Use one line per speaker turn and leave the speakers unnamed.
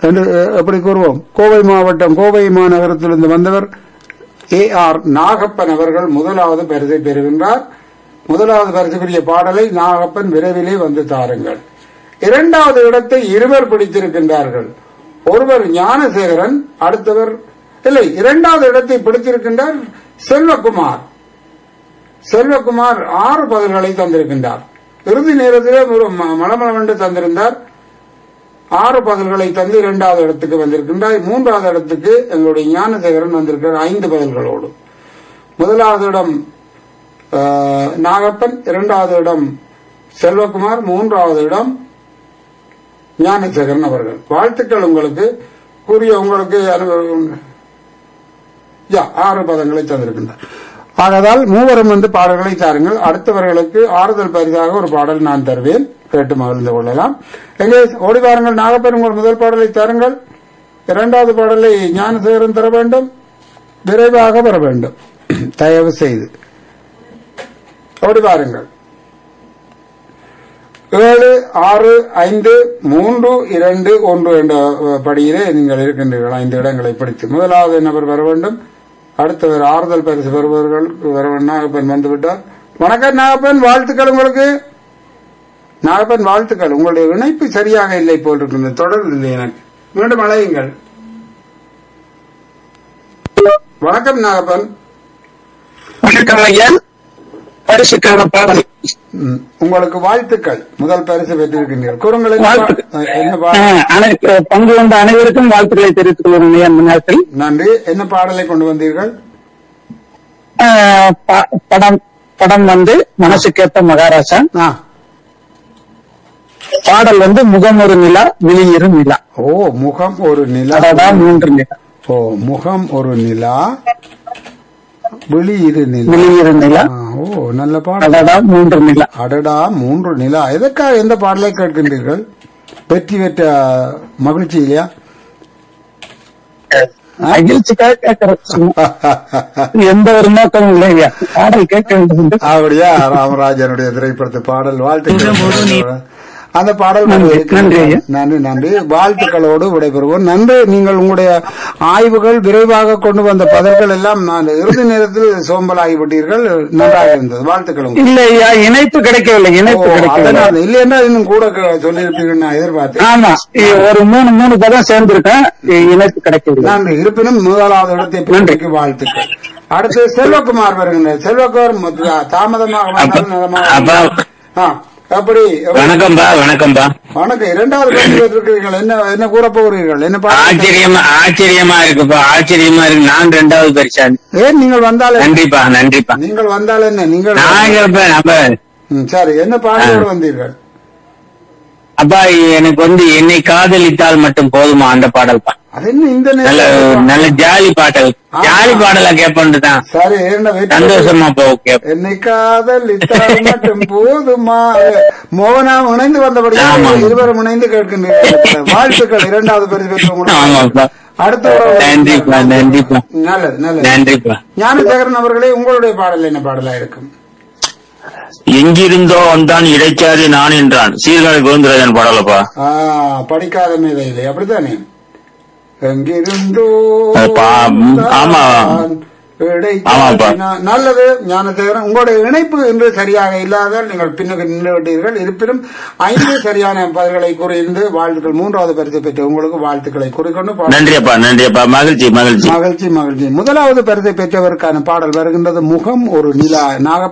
என்று அஹ், எப்படி கூறுவோம் கோவை மாவட்டம் கோவை மாநகரத்திலிருந்து வந்தவர் ஏ ஆர் நாகப்பன் அவர்கள் முதலாவது பரிசை பெறுகின்றார் முதலாவது பரிசுக்குரிய பாடலை நாகப்பன் விரைவிலே வந்து தாருங்கள் இரண்டாவது இடத்தை இருவர் பிடித்திருக்கின்றார்கள் ஒருவர் ஞானசேகரன் அடுத்தவர் இல்லை இரண்டாவது இடத்தை பிடித்திருக்கின்றார் செல்வகுமார் செல்வகுமார் ஆறு பதில்களை தந்திருக்கின்றார் இறுதி நேரத்திலே ஒரு ம- மளமளவென்று தந்திருந்தார் ஆறு பதில்களை தந்து இரண்டாவது இடத்துக்கு வந்திருக்கின்றார் மூன்றாவது இடத்துக்கு எங்களுடைய ஞானசேகரன் வந்திருக்கிறார் ஐந்து பதில்களோடு முதலாவது இடம் ஆஹ், நாகப்பன் இரண்டாவது இடம் செல்வகுமார் மூன்றாவது இடம் ஞானசேகரன் அவர்கள் வாழ்த்துக்கள் உங்களுக்கு கூறிய உங்களுக்கு அனுபவம் யா, ஆறு பதங்களை தந்திருக்கின்றார் ஆகதால் மூவரும் வந்து பாடல்களை தாருங்கள் அடுத்தவர்களுக்கு ஆறுதல் பரிசாக ஒரு பாடல் நான் தருவேன் கேட்டு மகிழ்ந்து கொள்ளலாம் எங்கே ஓடி வாருங்கள் நாகப்பன் உங்கள் முதல் பாடலை தாருங்கள் இரண்டாவது பாடலை ஞானசேகரன் தர வேண்டும் விரைவாக பெற வேண்டும் தயவு செய்து ஓடி வாருங்கள் ஏழு ஆறு ஐந்து மூன்று இரண்டு ஒன்று என்ற அஹ், படியிலே நீங்கள் இருக்கின்றீர்கள் ஐந்து இடங்களை பிடித்து முதலாவது நபர் வர வேண்டும் அடுத்தவர் ஆறுதல் பரிசு பெறுபவர்கள் வர வேண்டும். நாகப்பன் வந்துவிட்டார் வணக்கம் நாகப்பன் வாழ்த்துக்கள் உங்களுக்கு நாகப்பன் வாழ்த்துக்கள் உங்களுடைய இணைப்பு சரியாக இல்லை போல் இருக்கின்றது தொடர்ந்து எனக்கு மீண்டும் அழையுங்கள் வணக்கம் நாகப்பன்
வணக்கம் ஐயா பரிசுக்கான பாடல்
ம், உங்களுக்கு வாழ்த்துக்கள் முதல் பரிசு பெற்றிருக்கின்றீர்கள் கூறுங்கள் என்ன
வாழ்த்து.
பா- என்ன பா-
ஆஹ், அனைத்து பங்கு கொண்ட அனைவருக்கும் வாழ்த்துக்களை தெரிவித்துக் கொள்கிறேன் ஐயா இந்த நேரத்தில்
நன்றி என்ன பாடலை கொண்டு வந்தீர்கள்
ஆஹ், ப- படம் படம் வந்து மனசுக்கேத்த மகாராஜா
ஆ,
பாடல் வந்து முகம் ஒரு நிலா விழியிரு நிலா
ஓ முகம் ஒரு நிலா
அடடா மூன்று நிலா
ஓ முகம் ஒரு நிலா விழி இரு நிலா
விழியிரு நிலா
ஆ, ஓ நல்ல பாடல்
அடடா மூன்று நிலா
அடடா மூன்று நிலா எதற்காக எந்த பாடலை கேட்கின்றீர்கள் வெற்றி பெற்ற மகிழ்ச்சி இல்லையா
மகிழ்ச்சிக்காக கேட்கறது எந்த ஒரு நோக்கமும் இல்லை ஐயா பாடல் கேட்க வேண்டும் என்று
அப்படியா ராமராஜனுடைய திரைப்படத்து பாடல் வாழ்த்துக்கள் அந்த பாடல்
நன்றி,
உங்களுக்கு
நன்றி ஐயா.
நன்றி நன்றி வாழ்த்துக்களோடு விடைபெறுவோம் நன்றி நீங்கள் உங்களுடைய ஆய்வுகள் விரைவாக கொண்டு வந்த பதர்கள் எல்லாம் நான் இறுதி நேரத்தில் சோம்பல் ஆகிவிட்டீர்கள் நன்றாக இருந்தது வாழ்த்துக்கள் உங்களுக்கு.
இல்லை ஐயா இணைப்பு கிடைக்கவில்லை
ஓ,
இணைப்பு கிடைக்கவில்லை
அதனால இல்லைன்னா இன்னும் கூட க- சொல்லியிருப்பீங்கன்னு நான் எதிர்பார்த்தேன்
ஆமா இ- ஒரு மூணு மூணு பதம் சேர்ந்திருக்கேன் இ- இணைப்பு கிடைக்கவில்லை
நன்றி இருப்பினும் முதலாவது இடத்தை பெற்றமைக்கு வாழ்த்துக்கள் அடுத்து செல்வகுமார் வருகின்ற செல்வகுமார் மு- தாமதமாக வந்தாலும் நலமாக
அப்பா.
ஆ, அப்படி
வணக்கம்பா வணக்கம்பா
வணக்கம் இரண்டாவது பரிசு பெற்றிருக்கிறீர்கள் என்ன என்ன கூற போகிறீர்கள் என்ன பாடல்?
ஆச்சரியமா ஆச்சரியமா இருக்குப்பா ஆச்சரியமா இருக்கு நான் ரெண்டாவது பரிசா
ஏன் நீங்கள் வந்தால் என்ன?
நன்றிப்பா நன்றிப்பா
நீங்கள் வந்தால் என்ன நீங்கள்
நான் இப்ப அப்ப
ம், சரி என்ன பாடலோடு வந்தீர்கள்
அப்பா எனக்கு வந்து என்னை காதலித்தால் மட்டும் போதுமா அந்த பாடல்பா
அது என்ன இந்த
நல்ல
நேரம்
நல்ல ஜாலி பாடல் ஜாலி பாடலா கேட்பேன்ட்டுதான்
சரி என்ன வெற்றி
சந்தோஷமா போ கேப்ப
என்னை காதல் இத்தால் மட்டும் போதுமா மோகனா இணைந்து வந்தபடியா
ஆமா.
இருவரும் இணைந்து கேட்கின்றீர்கள் வாழ்த்துக்கள் இரண்டாவது பரிசு பெற்றவங்களுக்கு
ஆமாப்பா
அடுத்த உறவு.
நன்றிப்பா நன்றிப்பா
நல்லது நல்லது
நன்றிப்பா
ஞானசேகரன் அவர்களே உங்களுடைய பாடல் என்ன பாடலா இருக்கும்
எங்கிருந்தோ வந்தான் இடைச்சாதி நான் என்றான் சீர்காழி கோவிந்தராஜன் பாடலப்பா
ஆ, படிக்காத மேதையிலே அப்படித்தானே எங்கிருந்தோ
அது பா- ம், ஆமா.
தான் இடைக்கால
ஆமாப்பா.
நா- நல்லது ஞானசேகரன் உங்களுடைய இணைப்பு இன்று சரியாக இல்லாதால் நீங்கள் பின்னுக்கு நின்று விட்டீர்கள் இருப்பினும் ஐந்து சரியான பதில்களை கூறியிருந்து வாழ்த்துக்கள் மூன்றாவது பரிசு பெற்ற உங்களுக்கு வாழ்த்துக்களை கூறிக்கொண்டு பாடல்
நன்றியப்பா நன்றியப்பா மகிழ்ச்சி மகிழ்ச்சி
மகிழ்ச்சி மகிழ்ச்சி முதலாவது பரிசை பெற்றவருக்கான பாடல் வருகின்றது முகம் ஒரு நிலா நாகப்ப